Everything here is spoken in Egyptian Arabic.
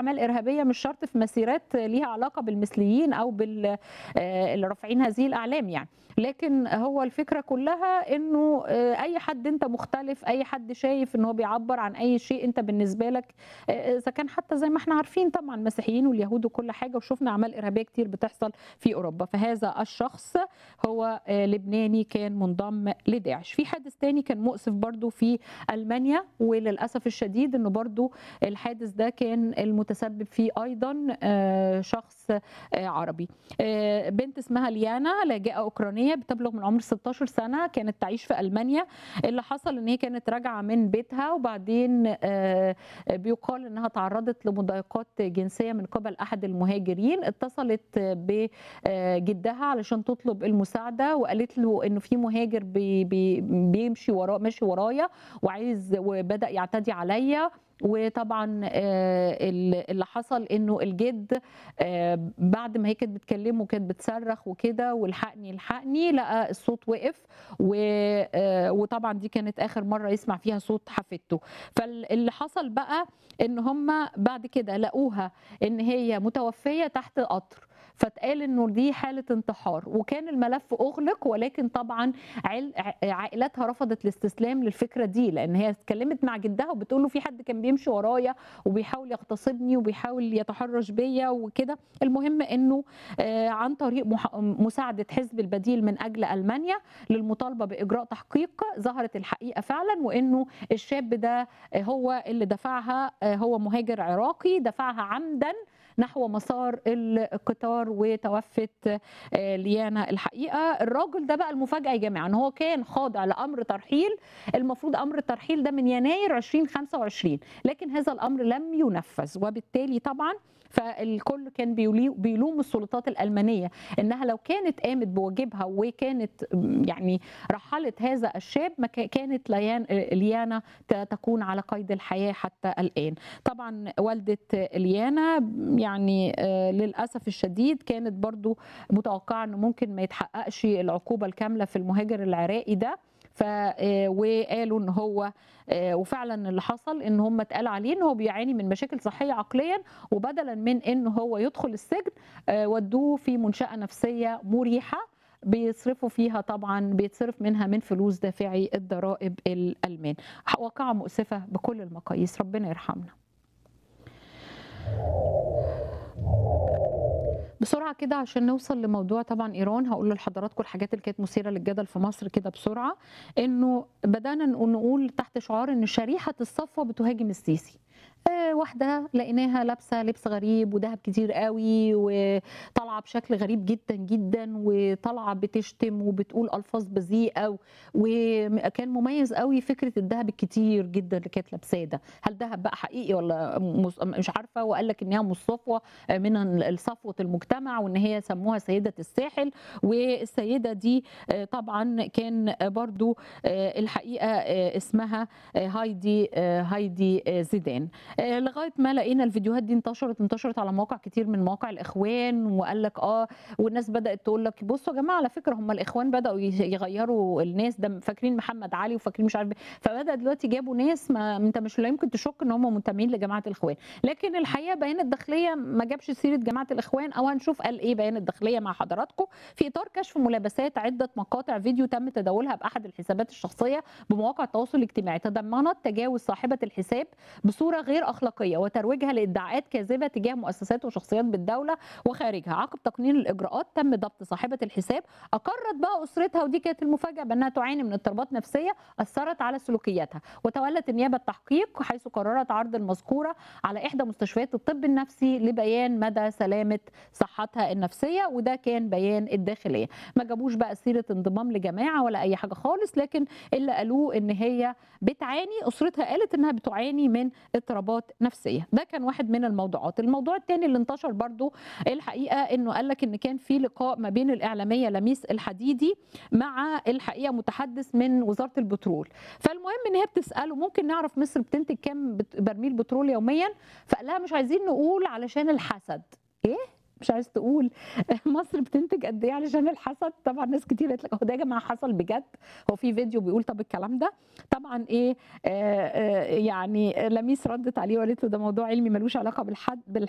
اعمال ارهابيه مش شرط في مسيرات ليها علاقه بالمثليين او بال آه، اللي رافعين هذه الاعلام يعني لكن هو الفكره كلها انه آه، اي حد انت مختلف اي حد شايف ان هو بيعبر عن اي شيء انت بالنسبه لك آه، اذا كان حتى زي ما احنا عارفين طبعا المسيحيين واليهود وكل حاجه وشفنا اعمال ارهابيه كتير بتحصل في اوروبا فهذا الشخص هو آه، لبناني كان منضم لداعش في حادث تاني كان مؤسف برضو في المانيا وللاسف الشديد انه برضو الحادث ده كان المتسبب فيه ايضا آه، شخص آه، عربي آه، بنت اسمها ليانا لاجئه اوكرانيه بتبلغ من عمر 16 سنه كانت تعيش في المانيا اللي حصل ان هي كانت راجعه من بيتها وبعدين آه، بيقال انها تعرضت لمضايقات جنسيه من قبل احد المهاجرين اتصلت بجدها علشان تطلب المساعده وقالت له انه في مهاجر بي بي بيمشي ورا ماشي ورايا وعايز وبدا يعتدي عليا وطبعا آه، اللي حصل انه الجد آه، بعد ما هي كانت بتكلمه كانت بتصرخ وكده والحقني الحقني لقى الصوت وقف و- آه، وطبعا دي كانت اخر مره يسمع فيها صوت حفيدته فاللي حصل بقى ان هم بعد كده لقوها ان هي متوفيه تحت قطر فاتقال انه دي حاله انتحار وكان الملف اغلق ولكن طبعا عيل- ع- عائلتها رفضت الاستسلام للفكره دي لان هي اتكلمت مع جدها وبتقول له في حد كان بيمشي ورايا وبيحاول يغتصبني وبيحاول يتحرش بيا وكده المهم انه آه، عن طريق مح- مساعده حزب البديل من اجل المانيا للمطالبه باجراء تحقيق ظهرت الحقيقه فعلا وانه الشاب ده آه، هو اللي دفعها آه، هو مهاجر عراقي دفعها عمدا نحو مسار القطار وتوفت آه، ليانا الحقيقه الراجل ده بقى المفاجاه يا جماعه ان هو كان خاضع لامر ترحيل المفروض امر الترحيل ده من يناير 2025 لكن هذا الامر لم ينفذ وبالتالي طبعا فالكل كان بيلي- بيلوم السلطات الالمانيه انها لو كانت قامت بواجبها وكانت م، يعني رحلت هذا الشاب ما كا- كانت ليان ليانا ت- تكون على قيد الحياه حتى الان طبعا والده ليانا يعني آه، للاسف الشديد كانت برضو متوقعه انه ممكن ما يتحققش العقوبه الكامله في المهاجر العراقي ده ف آه، وقالوا ان هو آه، وفعلا اللي حصل ان هم اتقال عليه ان هو بيعاني من مشاكل صحيه عقليا وبدلا من ان هو يدخل السجن آه، ودوه في منشاه نفسيه مريحه بيصرفوا فيها طبعا بيتصرف منها من فلوس دافعي الضرائب الالمان واقعه مؤسفه بكل المقاييس ربنا يرحمنا بسرعه كده عشان نوصل لموضوع طبعا ايران هقول لحضراتكم الحاجات اللي كانت مثيره للجدل في مصر كده بسرعه انه بدانا نقول- نقول تحت شعار ان شريحه الصفوه بتهاجم السيسي آه، واحده لقيناها لابسه لبس غريب وذهب كتير قوي وطالعه بشكل غريب جدا جدا وطالعه بتشتم وبتقول الفاظ بذيئه وكان مميز قوي فكره الذهب الكتير جدا اللي كانت لابساه ده هل ذهب بقى حقيقي ولا مص- مش عارفه وقال لك ان هي مش صفوه من صفوه المجتمع وان هي سموها سيده الساحل والسيده دي آه، طبعا كان برضو آه، الحقيقه آه، اسمها آه، هايدي آه، هايدي آه، زيدان آه، لغايه ما لقينا الفيديوهات دي انتشرت انتشرت على مواقع كتير من مواقع الاخوان وقال لك اه والناس بدات تقول لك بصوا يا جماعه على فكره هم الاخوان بداوا ي- يغيروا الناس ده فاكرين محمد علي وفاكرين مش عارف إيه. فبدا دلوقتي جابوا ناس ما انت مش لا يمكن تشك ان هم منتمين لجماعه الاخوان لكن الحقيقه بيان الداخليه ما جابش سيره جماعه الاخوان او هنشوف قال ايه بيان الداخليه مع حضراتكم في اطار كشف ملابسات عده مقاطع فيديو تم تداولها باحد الحسابات الشخصيه بمواقع التواصل الاجتماعي تضمنت تجاوز صاحبه الحساب بصوره غير اخلاقيه وترويجها لادعاءات كاذبه تجاه مؤسسات وشخصيات بالدوله وخارجها عقب تقنين الاجراءات تم ضبط صاحبه الحساب اقرت بقى اسرتها ودي كانت المفاجاه بانها تعاني من اضطرابات نفسيه اثرت على سلوكياتها وتولت النيابه التحقيق حيث قررت عرض المذكوره على احدى مستشفيات الطب النفسي لبيان مدى سلامه صحتها النفسيه وده كان بيان الداخليه ما جابوش بقى سيره انضمام لجماعه ولا اي حاجه خالص لكن اللي قالوه ان هي بتعاني اسرتها قالت انها بتعاني من اضطرابات نفسيه ده كان واحد من الموضوعات الموضوع الثاني اللي انتشر برضو الحقيقه انه قال لك ان كان في لقاء ما بين الاعلاميه لميس الحديدي مع الحقيقه متحدث من وزاره البترول فالمهم ان هي بتساله ممكن نعرف مصر بتنتج كام بت- برميل بترول يوميا فقال لها مش عايزين نقول علشان الحسد ايه مش عايز تقول مصر بتنتج قد ايه علشان الحسد طبعا ناس كتير قالت لك هو ده يا جماعه حصل بجد هو في فيديو بيقول طب الكلام ده طبعا ايه آه آه يعني لميس ردت عليه وقالت له ده موضوع علمي ملوش علاقه بالحد بالحد